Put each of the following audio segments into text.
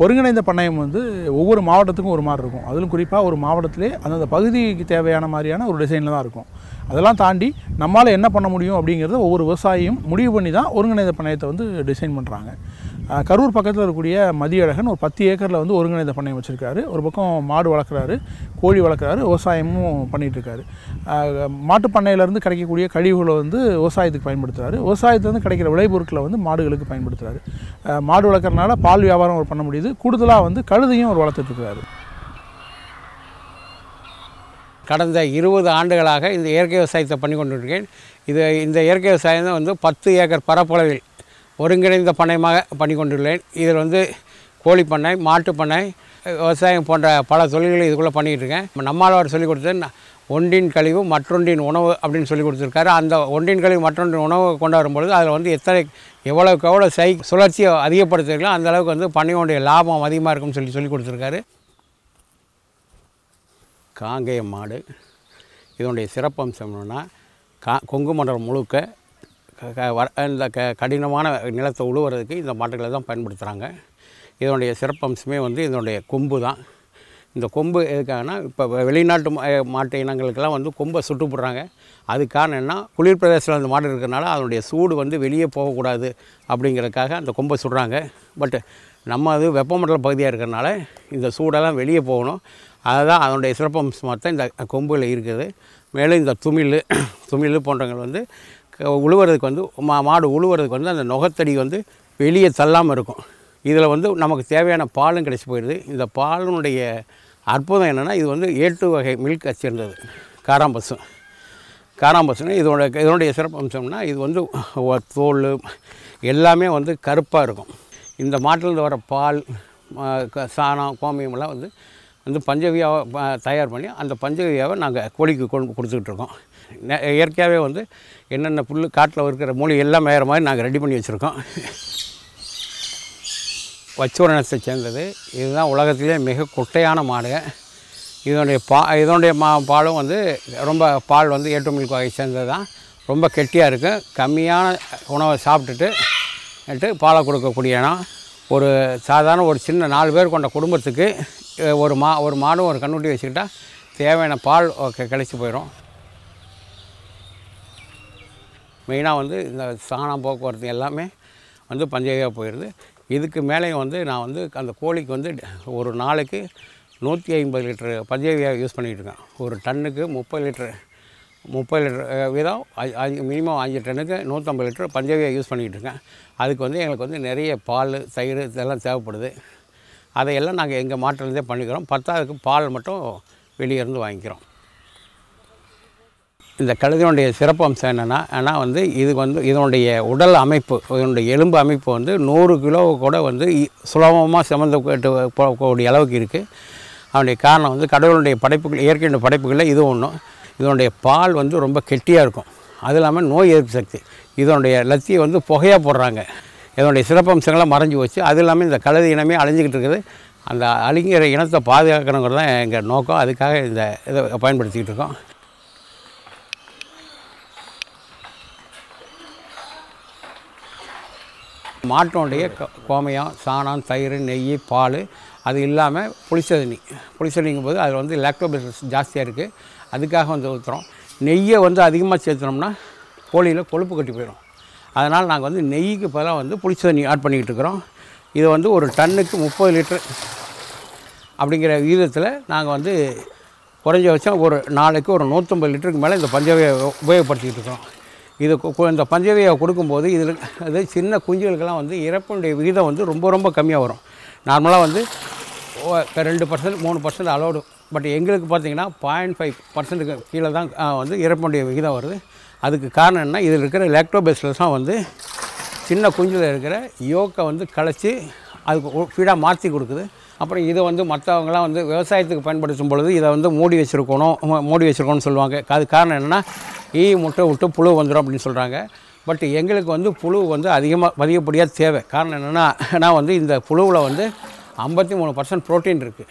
ஒருங்கிணைந்த பண்ணையம் வந்து ஒவ்வொரு மாவட்டத்துக்கும் ஒரு மாதிரி இருக்கும் அதிலும் குறிப்பாக ஒரு மாவட்டத்திலே அந்தந்த பகுதிக்கு தேவையான மாதிரியான ஒரு டிசைனில் தான் இருக்கும் அதெல்லாம் தாண்டி நம்மால் என்ன பண்ண முடியும் அப்படிங்கிறத ஒவ்வொரு விவசாயியும் முடிவு பண்ணி தான் ஒருங்கிணைந்த பண்ணையத்தை வந்து டிசைன் பண்ணுறாங்க அஹ் கரூர் பக்கத்தில் இருக்கக்கூடிய மதியழகன் ஒரு பத்து ஏக்கரில் வந்து ஒருங்கிணைந்த பண்ணையம் வச்சுருக்காரு ஒரு பக்கம் மாடு வளர்க்குறாரு கோழி வளர்க்குறாரு விவசாயமும் பண்ணிகிட்டு இருக்காரு அஹ் மாட்டுப் பண்ணையிலேருந்து கிடைக்கக்கூடிய கழிவுகளை வந்து விவசாயத்துக்கு பயன்படுத்துகிறாரு விவசாயத்துலேருந்து கிடைக்கிற விளைபொருட்களை வந்து மாடுகளுக்கு பயன்படுத்துகிறாரு அஹ் மாடு வளர்க்குறதுனால பால் வியாபாரம் அவர் பண்ண முடியுது கூடுதலாக வந்து கழுதையும் அவர் வளர்த்துட்ருக்காரு கடந்த இருபது ஆண்டுகளாக இந்த இயற்கை விவசாயத்தை பண்ணி கொண்டிருக்கேன் இது இந்த இயற்கை விவசாயம் தான் வந்து பத்து ஏக்கர் பரப்பளவில் ஒருங்கிணைந்த பண்ணையமாக பண்ணி கொண்டுள்ளேன் இதில் வந்து கோழி பண்ணை மாட்டுப் பண்ணை விவசாயம் போன்ற பல தொழில்களை இதுக்குள்ளே பண்ணிகிட்டு இருக்கேன் நம்மாழ்வார் சொல்லிக் கொடுத்தது ந- ஒன்றின் கழிவு மற்றொன்றின் உணவு அப்படின்னு சொல்லி கொடுத்துருக்காரு அந்த ஒன்றின் கழிவு மற்றொன்றின் உணவு கொண்டு வரும்பொழுது அதில் வந்து எத்தனை எவ்வளோக்கு எவ்வளோ சை சுழற்சியை அதிகப்படுத்துறீங்களோ அந்த அளவுக்கு வந்து பண்ணையோடைய லாபம் அதிகமாக இருக்கும்னு சொல்லி சொல்லி கொடுத்துருக்காரு காங்கேய மாடு இதனுடைய சிறப்பம்சம் என்னென்னா கா கொங்கு மண்டலம் முழுக்க க- க- வர இந்த க கடினமான நிலத்தை உழுவுறதுக்கு இந்த மாட்டுகளை தான் பயன்படுத்துகிறாங்க இதனுடைய சிறப்பம்சமே வந்து இதனுடைய கொம்பு தான் இந்த கொம்பு எதுக்காகனா இப்போ வெளிநாட்டு மா- அஹ் மாட்டு இனங்களுக்கெல்லாம் வந்து கொம்பை சுட்டு போடுறாங்க அதுக்கு காரணம் என்ன குளிர் பிரதேசத்தில் அந்த மாடு இருக்கிறனால அதனுடைய சூடு வந்து வெளியே போகக்கூடாது அப்படிங்கிறதுக்காக அந்த கொம்பை சுடுறாங்க பட் நம்ம அது வெப்பமண்டல பகுதியாக இருக்கிறனால இந்த சூடெல்லாம் வெளியே போகணும் அதுதான் அதனுடைய சிறப்பம்சமாக தான் இந்த கொம்பில் இருக்குது மேலும் இந்த துமிழ் துமிழ் போன்றவங்க வந்து க- உழுவுறதுக்கு வந்து மா மாடு உழுவுறதுக்கு வந்து அந்த நுகத்தடி வந்து வெளியே தள்ளாமல் இருக்கும் இதில் வந்து நமக்கு தேவையான பாலும் கிடச்சி போயிடுது இந்த பாலினுடைய அற்புதம் என்னென்னா இது வந்து ஏட்டு வகை மில்க் சேர்ந்தது காராம்பசு காராம்பசுனா இதோட இதனுடைய சிறப்பு அம்சம்னா இது வந்து ஒ- தோல் எல்லாமே வந்து கருப்பாக இருக்கும் இந்த மாட்டிலேருந்து வர பால் ஆ, க- சாணம் கோமியமெல்லாம் வந்து வந்து பஞ்சவியாவை ப- தயார் பண்ணி அந்த பஞ்சவியாவை நாங்கள் கோழிக்கு கொண்டு கொடுத்துக்கிட்டு இருக்கோம் நெ- இயற்கையாகவே வந்து என்னென்ன புல் காட்டில் இருக்கிற மூலிகை எல்லாம் மேயிற மாதிரி நாங்கள் ரெடி பண்ணி வச்சுருக்கோம் வச்சூரணத்தை சேர்ந்தது இதுதான் உலகத்திலே மிக குட்டையான மாடு இதனுடைய பா இதனுடைய மா பாலும் வந்து ரொம்ப பால் வந்து ஏட்டு மில்க் வகை சேர்ந்தது தான் ரொம்ப கெட்டியாக இருக்கும் கம்மியான உணவை சாப்பிட்டுட்டு ட்டு பாலை கொடுக்கக்கூடிய இனம் ஒரு சாதாரண ஒரு சின்ன நாலு பேர் கொண்ட குடும்பத்துக்கு அஹ், ஒரு மா ஒரு மாடும் ஒரு கண்ணுட்டி வச்சுக்கிட்டா தேவையான பால் கெ- கிடைச்சி போயிடும் மெயினாக வந்து இந்த சாணம் போக்குவரத்து எல்லாமே வந்து பஞ்சகையாக போயிடுது இதுக்கு மேலேயும் வந்து நான் வந்து அந்த கோழிக்கு வந்து ஒரு நாளைக்கு நூற்றி ஐம்பது லிட்டரு பஞ்சகையாக யூஸ் பண்ணிகிட்டு இருக்கேன் ஒரு டன்னுக்கு முப்பது லிட்டரு முப்பது லிட்டர் அஹ், வீதம் அ- அஞ்சு மினிமம் அஞ்சு டன்னுக்கு நூற்றம்பது லிட்டர் பஞ்சகையாக யூஸ் பண்ணிகிட்டு இருக்கேன் அதுக்கு வந்து எங்களுக்கு வந்து நிறைய பால் தயிர் இதெல்லாம் தேவைப்படுது அதையெல்லாம் நாங்கள் எங்கள் மாட்டிலேருந்தே பண்ணிக்கிறோம் பத்தாவதுக்கு பால் மட்டும் வெளியே இருந்து வாங்கிக்கிறோம் இந்த கழுதையினுடைய சிறப்பு அம்சம் என்னென்னா ஆனால் வந்து இது வந்து இதனுடைய உடல் அமைப்பு இதனுடைய எலும்பு அமைப்பு வந்து நூறு கிலோ கூட வந்து சுலபமாக சுமந்து போட்டு போகக்கூடிய அளவுக்கு இருக்குது அதனுடைய காரணம் வந்து கடவுளுடைய படைப்புகள் இயற்கையுடைய படைப்புகளில் இது ஒன்றும் இதனுடைய பால் வந்து ரொம்ப கெட்டியாக இருக்கும் அது இல்லாமல் நோய் எதிர்ப்பு சக்தி இதனுடைய லத்தியை வந்து புகையாக போடுறாங்க இதனுடைய சிறப்பம்சங்கள்லாம் மறைஞ்சு போச்சு அது இல்லாமல் இந்த கழுதை இனமே அழிஞ்சிக்கிட்டு இருக்குது அந்த அழிங்கிற இனத்தை பாதுகாக்கணுங்கிறது தான் எங்கள் நோக்கம் அதுக்காக இந்த இதை பயன்படுத்திக்கிட்டு இருக்கோம் மாட்டினுடைய கோ- கோமயம் சாணம் தயிர் நெய் பால் அது இல்லாமல் புளிச்சதண்ணி புளிச்சதண்ணிங்கும் போது அதில் வந்து லாக்டோபேசஸ் ஜாஸ்தியாக இருக்குது அதுக்காக வந்து ஊற்றுறோம் நெய்யை வந்து அதிகமாக சேர்த்துனோம்னா கோழியில் கொழுப்பு கட்டி போயிடும் அதனால் நாங்கள் வந்து நெய்க்கு பதிலாக வந்து புளிச்சதண்ணி ஆட் பண்ணிக்கிட்டு இருக்கிறோம் இது வந்து ஒரு டன்னுக்கு முப்பது லிட்டர் அப்படிங்கிற விகிதத்தில் நாங்கள் வந்து குறைஞ்சபட்சம் ஒரு நாளைக்கு ஒரு நூற்றம்பது லிட்டருக்கு மேலே இந்த பஞ்சவையை உபயோகப்படுத்திக்கிட்டு இருக்கோம் இது கு- கு- இந்த பஞ்சவையை கொடுக்கும்போது இதில் அது சின்ன குஞ்சுகளுக்கெல்லாம் வந்து இறப்பினுடைய விகிதம் வந்து ரொம்ப ரொம்ப கம்மியாக வரும் நார்மலாக வந்து ஓ- ரெண்டு பர்சன்ட் மூணு பர்சன்ட் அலோடு பட் எங்களுக்கு பார்த்தீங்கன்னா பாயிண்ட் ஃபைவ் பர்சன்ட்டுக்கு கீழே தான் ஆ, வந்து இறப்பினுடைய விகிதம் வருது அதுக்கு காரணம் என்ன இதில் இருக்கிற லேக்டோபேஸ்லஸாக வந்து சின்ன குஞ்சில் இருக்கிற யோக்கை வந்து கலைச்சி அதுக்கு ஃபீடாக மாற்றி கொடுக்குது அப்புறம் இதை வந்து மற்றவங்களாம் வந்து விவசாயத்துக்கு பயன்படுத்தும் பொழுது இதை வந்து மூடி வச்சுருக்கணும் மு- மூடி வச்சுருக்கணும்னு சொல்லுவாங்க அது காரணம் என்னென்னா ஈ முட்டை விட்டு புழு வந்துடும் அப்படின்னு சொல்கிறாங்க பட் எங்களுக்கு வந்து புழு வந்து அதிகமாக அதிகப்படியாக தேவை காரணம் என்னென்னா நான் வந்து இந்த புழுவில் வந்து ஐம்பத்தி மூணு பர்சன்ட் ப்ரோட்டீன் இருக்குது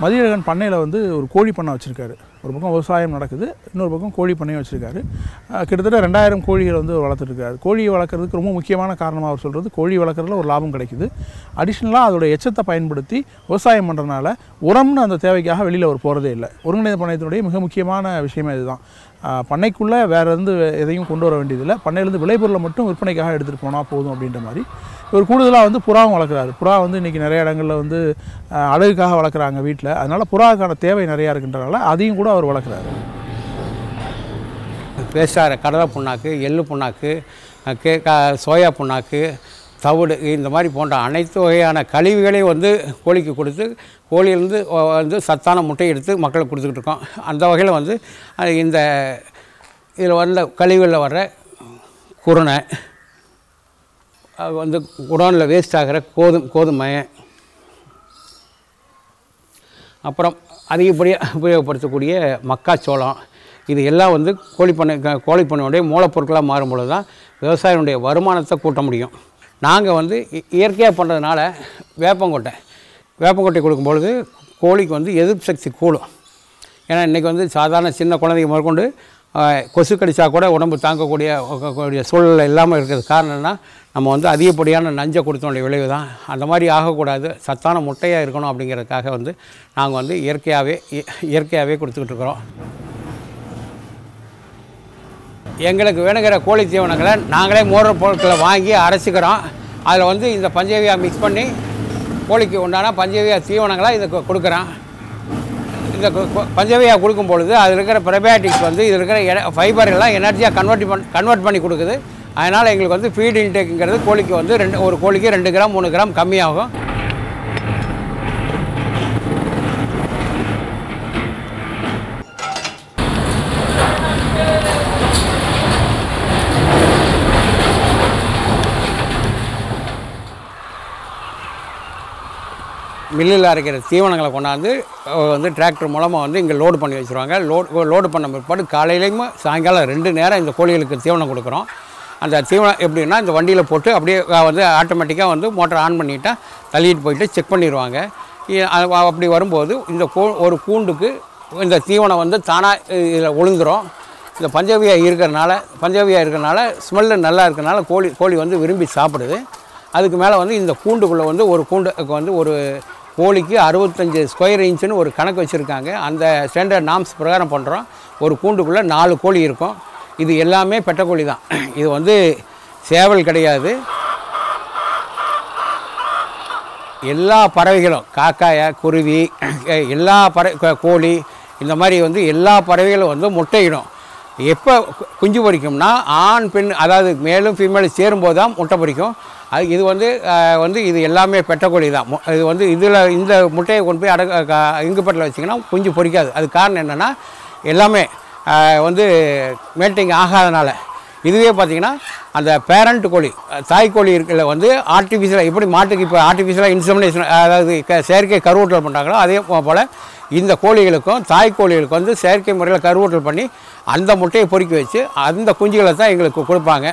மதியழகன் பண்ணையில் வந்து ஒரு கோழி பண்ணை வச்சுருக்காரு ஒரு பக்கம் விவசாயம் நடக்குது இன்னொரு பக்கம் கோழி பண்ணையும் வச்சுருக்காரு கிட்டத்தட்ட ரெண்டாயிரம் கோழிகள் வந்து அவர் வளர்த்துட்ருக்காரு கோழியை வளர்க்குறதுக்கு ரொம்ப முக்கியமான காரணமாக அவர் சொல்கிறது கோழி வளர்க்குறதுல ஒரு லாபம் கிடைக்குது அடிஷ்னலாக அதோட எச்சத்தை பயன்படுத்தி விவசாயம் பண்ணுறதுனால உரம்னு அந்த தேவைக்காக வெளியில் அவர் போகிறதே இல்லை ஒருங்கிணைந்த பண்ணையத்தினுடைய மிக முக்கியமான விஷயமே இதுதான் ஆஹ் பண்ணைக்குள்ளே வேறு இருந்து எதையும் கொண்டு வர வேண்டியதில்லை பண்ணையிலேருந்து விளைபொருளை மட்டும் விற்பனைக்காக எடுத்துகிட்டு போனால் போதும் அப்படின்ற மாதிரி இவர் கூடுதலாக வந்து புறாவும் வளர்க்குறாரு புறா வந்து இன்றைக்கி நிறைய இடங்களில் வந்து ஆஹ் அழகுக்காக வளர்க்குறாங்க வீட்டில் அதனால் புறாவுக்கான தேவை நிறையா இருக்கின்றனால அதையும் கூட அவர் வளர்க்குறாரு வேஸ்டாகிற கடலை புண்ணாக்கு எள்ளு புண்ணாக்கு அஹ் கே க சோயா புண்ணாக்கு தவிடு இந்த மாதிரி போன்ற அனைத்து வகையான கழிவுகளையும் வந்து கோழிக்கு கொடுத்து கோழியிலேருந்து வந்து சத்தான முட்டை எடுத்து மக்களுக்கு கொடுத்துக்கிட்டு இருக்கோம் அந்த வகையில் வந்து அஹ் இந்த இதில் வந்த கழிவுகளில் வர்ற குருணை அது வந்து குடோனில் வேஸ்ட் ஆகிற கோதும் கோதுமை அப்புறம் அதிகப்படியாக உபயோகப்படுத்தக்கூடிய மக்காச்சோளம் இது எல்லாம் வந்து கோழிப்பண்ணை க- கோழிப்பண்ணையுடைய மூலப்பொருட்களாக மாறும் பொழுது தான் விவசாயினுடைய வருமானத்தை கூட்ட முடியும் நாங்கள் வந்து இ- இயற்கையாக பண்ணுறதுனால வேப்பங்கொட்டை வேப்பங்கொட்டை கொடுக்கும்பொழுது கோழிக்கு வந்து எதிர்ப்பு சக்தி கூடும் ஏன்னா இன்றைக்கி வந்து சாதாரண சின்ன குழந்தைங்க முதற்கொண்டு ஆஹ், கொசு கடிச்சா கூட உடம்பு தாங்கக்கூடிய கூடிய சூழல் இல்லாமல் இருக்கிறது காரணம் என்ன நம்ம வந்து அதிகப்படியான நஞ்சை கொடுத்தோடைய விளைவு தான் அந்த மாதிரி ஆகக்கூடாது சத்தான முட்டையாக இருக்கணும் அப்படிங்கிறதுக்காக வந்து நாங்கள் வந்து இயற்கையாகவே இ- இயற்கையாகவே கொடுத்துக்கிட்டு இருக்கிறோம் எங்களுக்கு வேணுங்கிற கோழி தீவனங்களை நாங்களே மோட்டர் பொருட்களை வாங்கி அரைச்சிக்கிறோம் அதில் வந்து இந்த பஞ்சவியா மிக்ஸ் பண்ணி கோழிக்கு உண்டான பஞ்சவியா தீவனங்களை இதை கு- கொடுக்குறோம் இந்த கு- கு- பஞ்சவியா கொடுக்கும் பொழுது அதில் இருக்கிற ப்ரபயாட்டிக்ஸ் வந்து இதில் இருக்கிற ஃபைபர் எல்லாம் எனர்ஜியாக கன்வெர்ட் பண்ணி கன்வெர்ட் பண்ணி கொடுக்குது அதனால் எங்களுக்கு வந்து ஃபீட் இன்டேக்குங்கிறது கோழிக்கு வந்து ரெண்டு ஒரு கோழிக்கு ரெண்டு கிராம் மூணு கிராம் கம்மியாகும் மில்லில் அரைக்கிற தீவனங்களை கொண்டாந்து அஹ், வந்து டிராக்டர் மூலமாக வந்து இங்கே லோடு பண்ணி வச்சுருவாங்க லோடு லோடு பண்ண பிற்பாடு காலையிலையும் சாயங்காலம் ரெண்டு நேரம் இந்த கோழிகளுக்கு தீவனம் கொடுக்குறோம் அந்த தீவனம் எப்படின்னா இந்த வண்டியில் போட்டு அப்படியே அஹ், வந்து ஆட்டோமேட்டிக்காக வந்து மோட்டர் ஆன் பண்ணிட்டா தள்ளிட்டு போயிட்டு செக் பண்ணிடுவாங்க இ- அது வ- அப்படி வரும்போது இந்த கூ ஒரு கூண்டுக்கு இந்த தீவனம் வந்து தானாக இதில் விழுந்துரும் இந்த பஞ்சவியா இருக்கிறனால பஞ்சவியா இருக்கிறனால ஸ்மெல்லு நல்லா இருக்கிறனால கோழி கோழி வந்து விரும்பி சாப்பிடுது அதுக்கு மேலே வந்து இந்த கூண்டுக்குள்ளே வந்து ஒரு கூண்டுக்கு வந்து ஒரு கோழிக்கு அறுபத்தஞ்சு ஸ்கொயர் இன்ச்சுன்னு ஒரு கணக்கு வச்சுருக்காங்க அந்த ஸ்டாண்டர்ட் நாம்ஸ் பிரகாரம் பண்ணுறோம் ஒரு கூண்டுக்குள்ளே நாலு கோழி இருக்கும் இது எல்லாமே பெட்டக்கோழி தான் இது வந்து சேவல் கிடையாது எல்லா பறவைகளும் காக்காய குருவி அஹ் எல்லா பற க- கோழி இந்த மாதிரி வந்து எல்லா பறவைகளும் வந்து முட்டையிடும் எப்போ கு- குஞ்சு பொரிக்கும்னா ஆண் பெண் அதாவது மேலும் ஃபீமேலும் சேரும்போது தான் முட்டை பொரிக்கும் அது இது வந்து அஹ், வந்து இது எல்லாமே பெட்டக்கோழி தான் மு- இது வந்து இதில் இந்த முட்டையை கொண்டு போய் அடகு இங்குப்பட்டில் வச்சிங்கன்னா குஞ்சு பொரிக்காது அது காரணம் என்னென்னா எல்லாமே அஹ், வந்து மேல்டிங் ஆகாதனால இதுவே பார்த்தீங்கன்னா அந்த பேரண்ட் கோழி அஹ் தாய் கோழி இருக்கிற வந்து ஆர்டிஃபிஷியலாக எப்படி மாட்டுக்கு இப்போ ஆர்டிஃபிஷியலாக இன்சமினேஷன் அதாவது க- செயற்கை கருவூட்டல் பண்ணுறாங்களோ அதே போ- போல் இந்த கோழிகளுக்கும் தாய் கோழிகளுக்கும் வந்து செயற்கை முறையில் கருவூட்டல் பண்ணி அந்த முட்டையை பொறுக்கி வச்சு அந்த குஞ்சுகளை தான் எங்களுக்கு கொடுப்பாங்க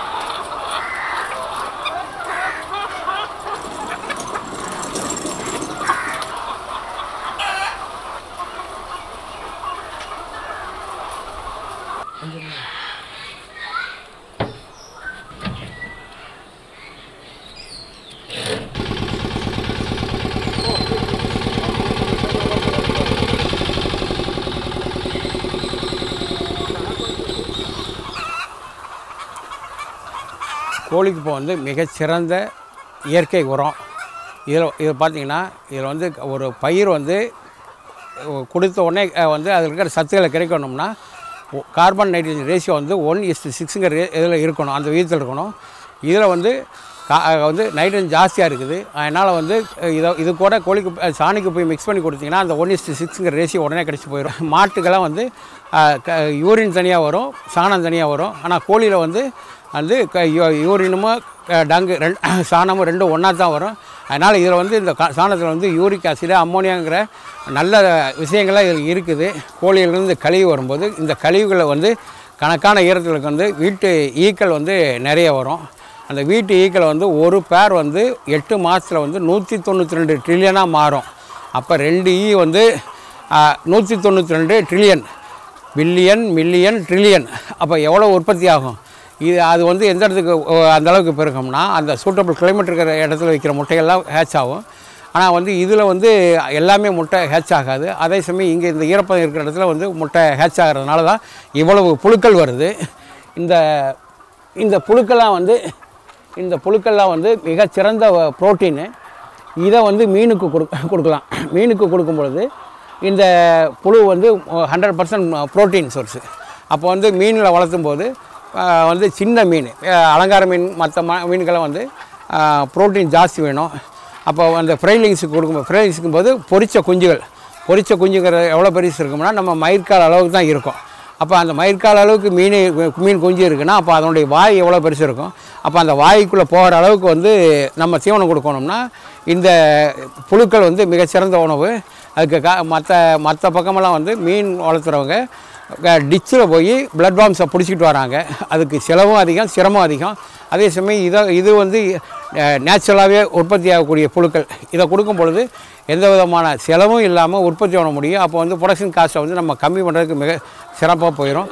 கோழிக்கு இப்போ வந்து மிகச்சிறந்த இயற்கை உரம் இதில் இதில் பார்த்தீங்கன்னா இதில் வந்து ஒரு பயிர் வந்து அஹ், கொடுத்த உடனே அஹ், வந்து அதில் இருக்கிற சத்துக்களை கிடைக்கணும்னா ஒ- கார்பன் நைட்ரஜன் ரேஷியோ வந்து ஒன் இஸ்டு சிக்ஸுங்கிற ரே இதில் இருக்கணும் அந்த விகிதத்தில் இருக்கணும் இதில் வந்து கா அஹ், வந்து நைட்ரஜன் ஜாஸ்தியாக இருக்குது அதனால் வந்து அஹ், இதை இது கூட கோழிக்கு அஹ், சாணிக்கு போய் மிக்ஸ் பண்ணி கொடுத்தீங்கன்னா அந்த ஒன் இஸ்டு சிக்ஸுங்கிற ரேஷியோ உடனே கிடச்சி போயிடும் மாட்டுக்கெல்லாம் வந்து அஹ், க யூரின் தனியாக வரும் சாணம் தனியாக வரும் ஆனால் கோழியில் வந்து வந்து க- யூ- யூரினும் க- டங்கு ரெண்டு சாணமும் ரெண்டும் ஒன்றா தான் வரும் அதனால் இதில் வந்து இந்த கா- சாணத்தில் வந்து யூரிக் ஆசிடு அம்மோனியாங்கிற நல்ல விஷயங்கள்லாம் இதில் இருக்குது கோழியிலிருந்து கழிவு வரும்போது இந்த கழிவுகளை வந்து கணக்கான ஈரத்துக்கு வந்து வீட்டு ஈக்கள் வந்து நிறைய வரும் அந்த வீட்டு ஈக்கள் வந்து ஒரு பேர் வந்து எட்டு மாதத்தில் வந்து நூற்றி தொண்ணூற்றி ரெண்டு ட்ரில்லியனாக மாறும் அப்போ ரெண்டு ஈ வந்து நூற்றி தொண்ணூற்றி ரெண்டு ட்ரில்லியன் பில்லியன் மில்லியன் ட்ரில்லியன் அப்போ எவ்வளோ உற்பத்தி ஆகும் இது அது வந்து எந்த இடத்துக்கு ஓ, அந்த அளவுக்கு பெருகும்னா அந்த சூட்டபிள் கிளைமேட் இருக்கிற இடத்துல வைக்கிற முட்டைகள்லாம் ஹேட்ச் ஆகும் ஆனால் வந்து இதில் வந்து எல்லாமே முட்டை ஹேட்ச் ஆகாது அதே சமயம் இங்கே இந்த ஈரப்பதம் இருக்கிற இடத்துல வந்து முட்டை ஹேட்ச் ஆகிறதுனால தான் இவ்வளவு புழுக்கள் வருது இந்த இந்த புழுக்கெல்லாம் வந்து இந்த புழுக்கெல்லாம் வந்து மிகச்சிறந்த புரோட்டீனு இதை வந்து மீனுக்கு கொடு கொடுக்கலாம் மீனுக்கு கொடுக்கும் பொழுது இந்த புழு வந்து ஹண்ட்ரட் பர்சன்ட் ப்ரோட்டீன் சோர்ஸு அப்போ வந்து மீனில் வளர்த்தும் போது ஆஹ், வந்து சின்ன மீன் ஆஹ், அலங்கார மீன் மற்ற ம மீன்கெல்லாம் வந்து ப்ரோட்டீன் ஜாஸ்தி வேணும் அப்போ அந்த ஃப்ரைலிங்ஸுக்கு கொடுக்கும் ஃப்ரைலிங்ஸுக்கும் போது பொரிச்ச குஞ்சுகள் பொரிச்ச குஞ்சுங்கிற எவ்வளோ பெருசு இருக்கும்னா நம்ம மயிர்கால் அளவுக்கு தான் இருக்கும் அப்போ அந்த மயிர்கால் அளவுக்கு மீன் மீன் குஞ்சு இருக்குன்னா அப்போ அதனுடைய வாய் எவ்வளோ பெருசு இருக்கும் அப்போ அந்த வாய்க்குள்ளே போகிற அளவுக்கு வந்து நம்ம தீவனம் கொடுக்கணும்னா இந்த புழுக்கள் வந்து மிகச்சிறந்த உணவு அதுக்கு கா மற்ற மற்ற பக்கமெல்லாம் வந்து மீன் வளர்த்துறவங்க டிச்சில் போய் பிளட் பாம்ஸை பிடிச்சிக்கிட்டு வராங்க அதுக்கு செலவும் அதிகம் சிரமம் அதிகம் அதே சமயம் இதை இது வந்து நேச்சுரலாகவே உற்பத்தி ஆகக்கூடிய புழுக்கள் இதை கொடுக்கும் பொழுது எந்த விதமான செலவும் இல்லாமல் உற்பத்தி பண்ண முடியும் அப்போ வந்து ப்ரொடக்ஷன் காஸ்ட்டை வந்து நம்ம கம்மி பண்ணுறதுக்கு மிக சிறப்பாக போயிடும்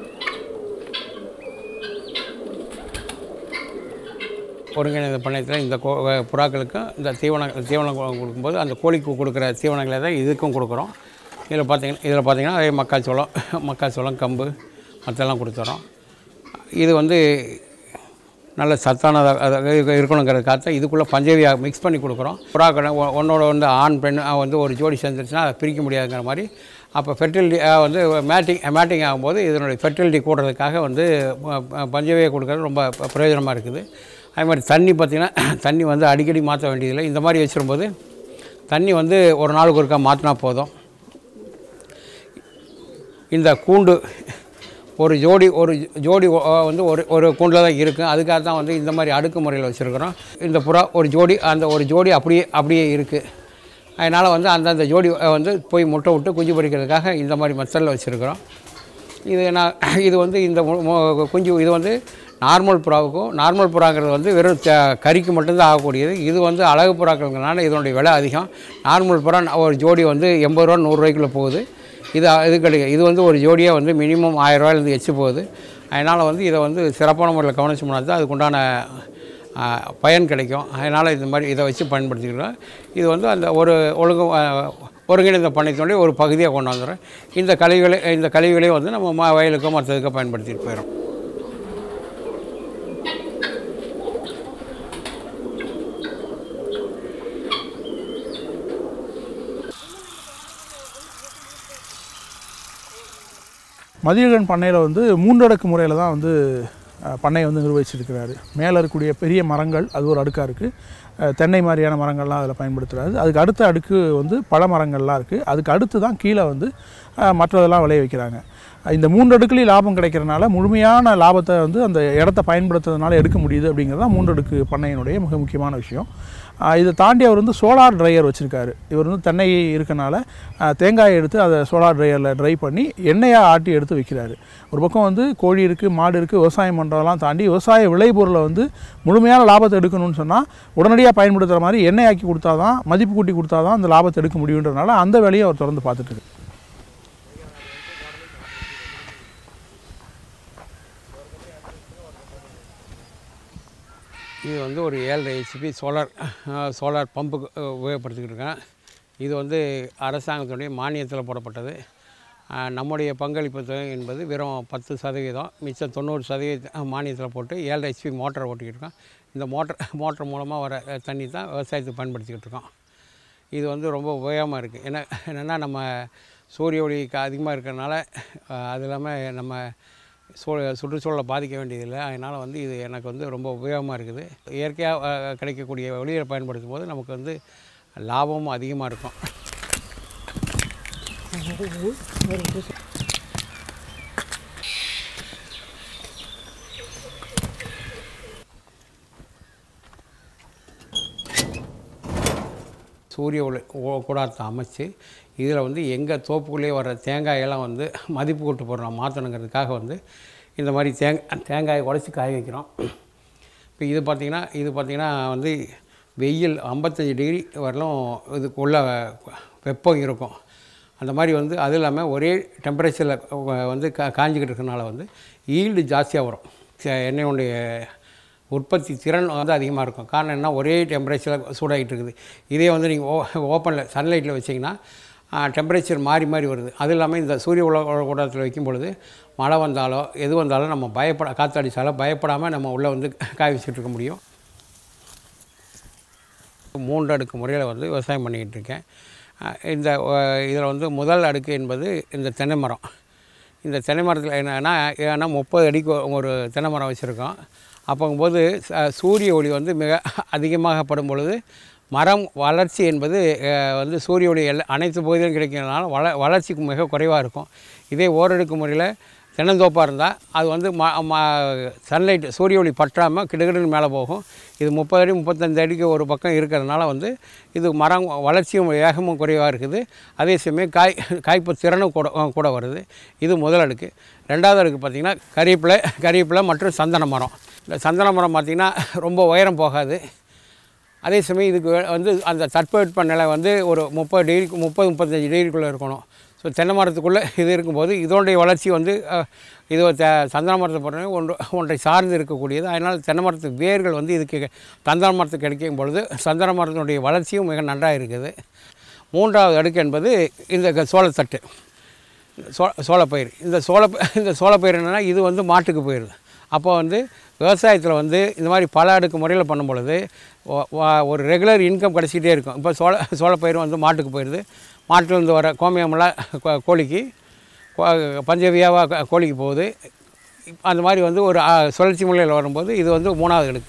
ஒருங்கிணைந்த பண்ணையத்தில் இந்த கோ வ- புறாக்களுக்கும் இந்த தீவனம் தீவனம் கொ- கொடுக்கும்போது அந்த கோழிக்கு கொடுக்குற தீவனங்களை தான் இதுக்கும் கொடுக்குறோம் இதில் பார்த்தீங்கன்னா இதில் பார்த்தீங்கன்னா அதே மக்காச்சோளம் மக்காச்சோளம் கம்பு மற்றெல்லாம் கொடுத்துறோம் இது வந்து நல்ல சத்தானதாக இருக்கணுங்கிறதுக்காக தான் இதுக்குள்ளே பஞ்சவியா மிக்ஸ் பண்ணி கொடுக்குறோம் புறாக்களை ஒ- ஒன்னோட வந்து ஆண் பெண் அஹ், வந்து ஒரு ஜோடி சேர்ந்துருச்சுன்னா அதை பிரிக்க முடியாதுங்கிற மாதிரி அப்போ ஃபெர்டிலிட்டி வந்து மேட்டிங் மேட்டிங் ஆகும்போது இதனுடைய ஃபெர்டிலிட்டி கூடுறதுக்காக வந்து ப- ப- பஞ்சவியை கொடுக்கறது ரொம்ப ப- பிரயோஜனமாக இருக்குது அதே மாதிரி தண்ணி பார்த்திங்கன்னா தண்ணி வந்து அடிக்கடி மாற்ற வேண்டியதில்லை இந்த மாதிரி வச்சிரும்போது தண்ணி வந்து ஒரு நாளுக்கு ஒருக்கா மாற்றினா போதும் இந்த கூண்டு ஒரு ஜோடி ஒரு ஜோடி ஒ- வந்து ஒரு ஒரு கூண்டில் தான் இருக்கும் அதுக்காக தான் வந்து இந்த மாதிரி அடுக்கு முறையில் வச்சுருக்குறோம் இந்த புறா ஒரு ஜோடி அந்த ஒரு ஜோடி அப்படியே அப்படியே இருக்குது அதனால் வந்து அந்தந்த ஜோடி அஹ், வந்து போய் முட்டை விட்டு குஞ்சு பொரிக்கிறதுக்காக இந்த மாதிரி மெத்தடில் வச்சுருக்குறோம் இது நான் இது வந்து இந்த மு- மு- குஞ்சு இது வந்து நார்மல் புறாவுக்கும் நார்மல் புறாங்கிறது வந்து வெறும் த- கறிக்கு மட்டும்தான் ஆகக்கூடியது இது வந்து அழகு புறாக்கிறதுனால இதனுடைய விலை அதிகம் நார்மல் புறா ஒரு ஜோடி வந்து எண்பது ரூபா நூறுரூவாய்க்குள்ளே போகுது இது இது கிடையாது இது வந்து ஒரு ஜோடியாக வந்து மினிமம் ஆயிரரூவாயிலேருந்து எச்சு போகுது அதனால் வந்து இதை வந்து சிறப்பான முறையில் கவனிச்சோம்னா தான் அதுக்குண்டான ஆ, பயன் கிடைக்கும் அதனால் இந்த மாதிரி இதை வச்சு பயன்படுத்திக்கிறோம் இது வந்து அந்த ஒரு ஒழுங்கு ஆ, ஒருங்கிணைந்த பண்ணைத்தினுடைய ஒரு பகுதியாக கொண்டு வந்துடும் இந்த கழிவுகளை இந்த கழிவுகளையும் வந்து நம்ம ம வயலுக்கோ மற்றதுக்கோ பயன்படுத்திட்டு போயிடும் மதியழகன் பண்ணையில் வந்து மூன்றடுக்கு முறையில் தான் வந்து அஹ், பண்ணையை வந்து நிர்வகிச்சிருக்கிறாரு மேலே இருக்கக்கூடிய பெரிய மரங்கள் அது ஒரு அடுக்காக இருக்குது தென்னை மாதிரியான மரங்கள்லாம் அதில் பயன்படுத்துகிறாரு அதுக்கு அடுத்த அடுக்கு வந்து பழ மரங்கள்லாம் இருக்குது அதுக்கு அடுத்து தான் கீழே வந்து அஹ், மற்றதெல்லாம் விளைய வைக்கிறாங்க இந்த மூன்று அடுக்குலையும் லாபம் கிடைக்கிறனால முழுமையான லாபத்தை வந்து அந்த இடத்த பயன்படுத்துறதுனால எடுக்க முடியுது அப்படிங்கிறது தான் மூன்று அடுக்கு பண்ணையினுடைய மிக முக்கியமான விஷயம் ஆஹ் இதை தாண்டி அவர் வந்து சோலார் ட்ரையர் வச்சுருக்காரு இவர் வந்து தென்னை இருக்கனால ஆஹ் தேங்காயை எடுத்து அதை சோலார் ட்ரையரில் ட்ரை பண்ணி எண்ணெயாக ஆட்டி எடுத்து வைக்கிறாரு ஒரு பக்கம் வந்து கோழி இருக்குது மாடு இருக்குது விவசாயம் பண்ணுறதெல்லாம் தாண்டி விவசாய விளைபொருளை வந்து முழுமையான லாபத்தை எடுக்கணும்னு சொன்னால் உடனடியாக பயன்படுத்துகிற மாதிரி எண்ணெய் ஆக்கி கொடுத்தா தான் மதிப்பு கூட்டி கொடுத்தா தான் அந்த லாபத்தை எடுக்க முடியுன்றனால அந்த வேலையை அவர் தொடர்ந்து பார்த்துட்டு இருக்கு இது வந்து ஒரு ஏழரை ஹெச்பி சோலார் சோலார் பம்புக்கு அஹ், உபயோகப்படுத்திக்கிட்டு இருக்கேன் இது வந்து அரசாங்கத்துடைய மானியத்தில் போடப்பட்டது அஹ், நம்முடைய பங்களிப்பு தொகை என்பது வெறும் பத்து சதவீதம் மிச்சம் தொண்ணூறு சதவீதம் மானியத்தில் போட்டு ஏழரை ஹெச்பி மோட்டரை ஓட்டிக்கிட்டு இருக்கோம் இந்த மோட்டர் மோட்டர் மூலமாக வர அஹ், தண்ணி தான் விவசாயத்துக்கு பயன்படுத்திக்கிட்டு இருக்கோம் இது வந்து ரொம்ப உபயோகமாக இருக்குது ஏன்னா என்னென்னா நம்ம சூரிய ஒளி அதிகமாக இருக்கிறனால அஹ், அது இல்லாமல் நம்ம சூ சுற்றுச்சூழலை பாதிக்க வேண்டியதில்லை அதனால் வந்து இது எனக்கு வந்து ரொம்ப உபயோகமாக இருக்குது இயற்கையாக அஹ், கிடைக்கக்கூடிய ஒளியை பயன்படுத்தும் போது நமக்கு வந்து லாபமும் அதிகமாக இருக்கும் சூரிய ஒளி ஓ- கூடாரத்தை அமைச்சு இதில் வந்து எங்கள் தோப்புக்குள்ளேயே வர்ற தேங்காயெல்லாம் வந்து மதிப்பு கூட்டு போடுறோம் மாற்றணுங்கிறதுக்காக வந்து இந்த மாதிரி தேங் தேங்காயை உடச்சி காய வைக்கிறோம் இப்போ இது பார்த்திங்கன்னா இது பார்த்திங்கன்னா வந்து வெயில் ஐம்பத்தஞ்சு டிகிரி வரலும் இதுக்குள்ளே வெப்பம் இருக்கும் அந்த மாதிரி வந்து அது இல்லாமல் ஒரே டெம்பரேச்சரில் வந்து கா காஞ்சிக்கிட்டு இருக்கனால வந்து ஈல்டு ஜாஸ்தியாக வரும் ச- எண்ணெயுடைய உற்பத்தி திறன் வந்து அதிகமாக இருக்கும் காரணம் என்ன ஒரே டெம்பரேச்சரில் சூடாகிட்டு இருக்குது இதே வந்து நீங்கள் ஓ ஓப்பனில் சன்லைட்டில் வச்சிங்கன்னா டெம்பரேச்சர் மாறி மாறி வருது அது இல்லாமல் இந்த சூரிய உல ஊடகத்தில் வைக்கும் பொழுது மழை வந்தாலோ எது வந்தாலும் நம்ம பயப்பட காற்றடிச்சாலோ பயப்படாமல் நம்ம உள்ளே வந்து காய வச்சுட்டு இருக்க முடியும் மூன்று அடுக்கு முறையில் வந்து விவசாயம் பண்ணிக்கிட்டு இருக்கேன் அஹ் இந்த இதில் வந்து முதல் அடுக்கு என்பது இந்த தென்னை மரம் இந்த தென்னை மரத்தில் என்னென்னா ஏன்னா முப்பது அடிக்கு ஒரு தென்னை மரம் வச்சுருக்கோம் அப்போங்கும்போது ச- சூரிய ஒளி வந்து மிக அதிகமாக படும் பொழுது மரம் வளர்ச்சி என்பது அஹ், வந்து சூரிய ஒளி எல்லா அனைத்து பகுதியிலும் கிடைக்கிறதுனால வள வளர்ச்சி மிக குறைவாக இருக்கும் இதே ஓரடுக்கு முறையில் தென்னந்தோப்பாக இருந்தால் அது வந்து ம ம சன்லைட் சூரிய ஒளி பற்றாமல் கிடுகிடுன்னு மேலே போகும் இது முப்பது அடி முப்பத்தஞ்சு அடிக்கு ஒரு பக்கம் இருக்கிறதுனால வந்து இது மரம் வளர்ச்சியும் வேகமும் குறைவாக இருக்குது அதே சமயம் காய் காய்ப்பு திறனும் கூட கூட வருது இது முதல் அடுக்கு ரெண்டாவது அடுக்கு பார்த்திங்கன்னா கறிவேப்பிலை கறிவேப்பிலை மற்றும் சந்தன மரம் இந்த சந்தன மரம் பார்த்திங்கன்னா ரொம்ப உயரம் போகாது அதே சமயம் இதுக்கு வே- வந்து அந்த தட்பவெட்ப நிலை வந்து ஒரு முப்பது டிகிரி முப்பது முப்பத்தஞ்சு டிகிரிக்குள்ளே இருக்கணும் ஸோ தென்னை மரத்துக்குள்ளே இது இருக்கும்போது இதோடைய வளர்ச்சி வந்து அஹ், இது ஒரு த சந்தன மரத்தை பொறுத்தவரை ஒன்று ஒன்றை சார்ந்து இருக்கக்கூடியது அதனால் தென்னை மரத்து வேர்கள் வந்து இதுக்கு சந்தன மரத்துக்கு கிடைக்கும் பொழுது சந்தன மரத்தினுடைய வளர்ச்சியும் மிக நன்றாக இருக்குது மூன்றாவது அடுக்கு என்பது இந்த க- சோளத்தட்டு சோ சோளப்பயிர் இந்த சோள இந்த சோளப்பயிர் என்னென்னா இது வந்து மாட்டுக்கு போயிடுது அப்போ வந்து விவசாயத்தில் வந்து இந்த மாதிரி பல அடுக்கு முறையில் பண்ணும் பொழுது ஒ- வ- ஒரு ரெகுலர் இன்கம் கிடச்சிக்கிட்டே இருக்கும் இப்போ சோள சோளப்பயிர் வந்து மாட்டுக்கு போயிடுது மாட்டிலேருந்து வர கோமியமெல்லாம் கோ- கோழிக்கு கோ- பஞ்சவியாவாக கோழிக்கு போகுது அந்த மாதிரி வந்து ஒரு ஆ, சுழற்சி முறையில் வரும்போது இது வந்து மூணாவது அடுக்கு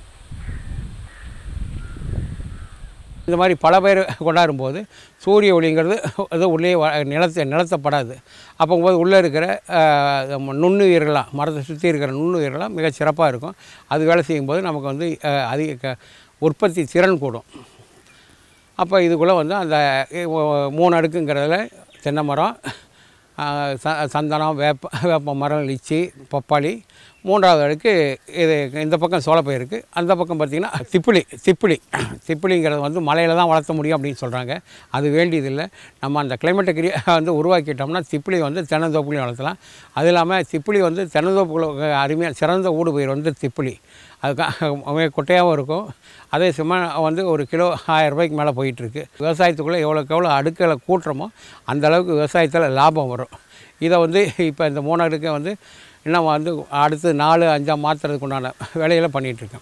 இந்த மாதிரி பல பேர் கொண்டாடும் போது சூரிய ஒளிங்கிறது அது உள்ளே வ- நிலத்தை நிலத்தப்படாது அப்போங்கும்போது உள்ளே இருக்கிற அஹ், நுண்ணுயிர்களாம் மரத்தை சுற்றி இருக்கிற நுண்ணுயிர்களாம் மிக சிறப்பாக இருக்கும் அது வேலை செய்யும்போது நமக்கு வந்து அஹ், அதிக க உற்பத்தி திறன் கூடும் அப்போ இதுக்குள்ளே வந்து அந்த இ- ஒ- மூணு அடுக்குங்கிறதுல தென்னை மரம் ஆஹ், ச சந்தனம் வேப்ப வேப்ப மரம் லிச்சி பப்பாளி மூன்றாவது அடுக்கு இது இந்த பக்கம் சோளப்பயிருக்கு அந்த பக்கம் பார்த்திங்கன்னா திப்பிலி திப்பிலி திப்பிலிங்கிறது வந்து மலையில் தான் வளர்த்த முடியும் அப்படின்னு சொல்கிறாங்க அது வேண்டியதில்லை நம்ம அந்த கிளைமேட்டை கிரியே வந்து உருவாக்கிட்டோம்னா திப்பிலி வந்து தென்னந்தோப்புலையும் வளர்த்தலாம் அது இல்லாமல் திப்பிலி வந்து தென்னந்தோப்புகளுக்கு அருமையாக சிறந்த ஊடு பயிர் வந்து திப்பிலி அதுக்கு கொட்டையாகவும் இருக்கும் அதே சமயம் வந்து ஒரு கிலோ ஆயிரம் ரூபாய்க்கு மேலே போயிட்டுருக்கு விவசாயத்துக்குள்ளே எவ்வளோக்கு எவ்வளோ அடுக்களை கூட்டுறோமோ அந்த அளவுக்கு விவசாயத்தில் லாபம் வரும் இதை வந்து இப்போ இந்த மூணு அடுக்கை வந்து இன்னும் வந்து அடுத்து நாலு அஞ்சாம் மாற்றுறதுக்கு உண்டான வேலைகளை பண்ணிகிட்ருக்கேன்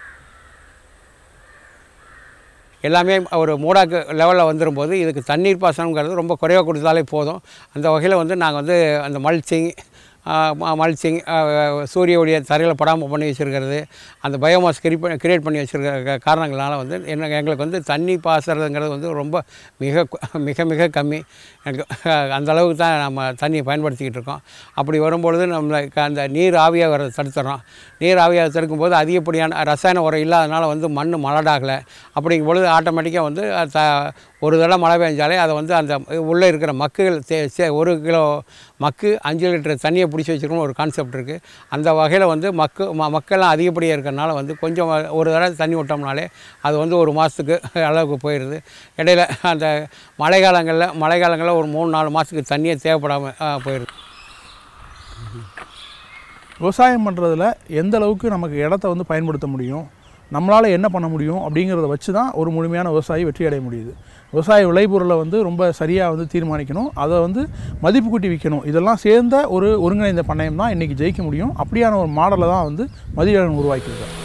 எல்லாமே ஒரு மூடாக்கு லெவலில் வந்துடும்போது இதுக்கு தண்ணீர் பாசனங்கிறது ரொம்ப குறைவாக கொடுத்தாலே போதும் அந்த வகையில் வந்து நாங்கள் வந்து அந்த மல்ச்சிங் மல்ச்சிங் சூரிய ஒளியை தரையில் படாமல் பண்ணி வச்சுருக்கிறது அந்த பயோமாஸ் கிரி கிரியேட் பண்ணி வச்சுருக்க காரணங்களால் வந்து என்ன எங்களுக்கு வந்து தண்ணி பாசுறதுங்கிறது வந்து ரொம்ப மிக கு- மிக மிக கம்மி எனக்கு அந்த அளவுக்கு தான் நம்ம தண்ணியை பயன்படுத்திக்கிட்டு இருக்கோம் அப்படி வரும்பொழுது நம்மளுக்கு அந்த நீர் ஆவியாக வர தடுத்துறோம் நீர் ஆவியாக தடுக்கும்போது அதிகப்படியான ரசாயன உரம் இல்லாதனால வந்து மண் மலடாகலை அப்படிங்கும் பொழுது ஆட்டோமேட்டிக்காக வந்து அது த- ஒரு தடவை மழை பெஞ்சாலே அதை வந்து அந்த உள்ளே இருக்கிற மக்குகள் தே- சே- ஒரு கிலோ மக்கு அஞ்சு லிட்டர் தண்ணியை பிடிச்சி வச்சுருக்கணும் ஒரு கான்செப்ட் இருக்குது அந்த வகையில் வந்து மக்கு ம மக்கள்லாம் அதிகப்படியாக இருக்கிறனால வந்து கொஞ்சம் ஒரு தடவை தண்ணி விட்டோம்னாலே அது வந்து ஒரு மாதத்துக்கு அளவுக்கு போயிடுது இடையில அந்த மழை காலங்களில் மழை காலங்களில் ஒரு மூணு நாலு மாதத்துக்கு தண்ணியே தேவைப்படாமல் போயிடுது விவசாயம் பண்ணுறதுல எந்த அளவுக்கு நமக்கு இடத்த வந்து பயன்படுத்த முடியும் நம்மளால் என்ன பண்ண முடியும் அப்படிங்கிறத வச்சு தான் ஒரு முழுமையான விவசாயி வெற்றி அடைய முடியுது விவசாய விளைபொருளை வந்து ரொம்ப சரியாக வந்து தீர்மானிக்கணும் அதை வந்து மதிப்பு கூட்டி விற்கணும் இதெல்லாம் சேர்ந்த ஒரு ஒருங்கிணைந்த பண்ணையம் தான் இன்றைக்கி ஜெயிக்க முடியும் அப்படியான ஒரு மாடலை தான் வந்து மதியழகன் உருவாக்கியிருக்கார்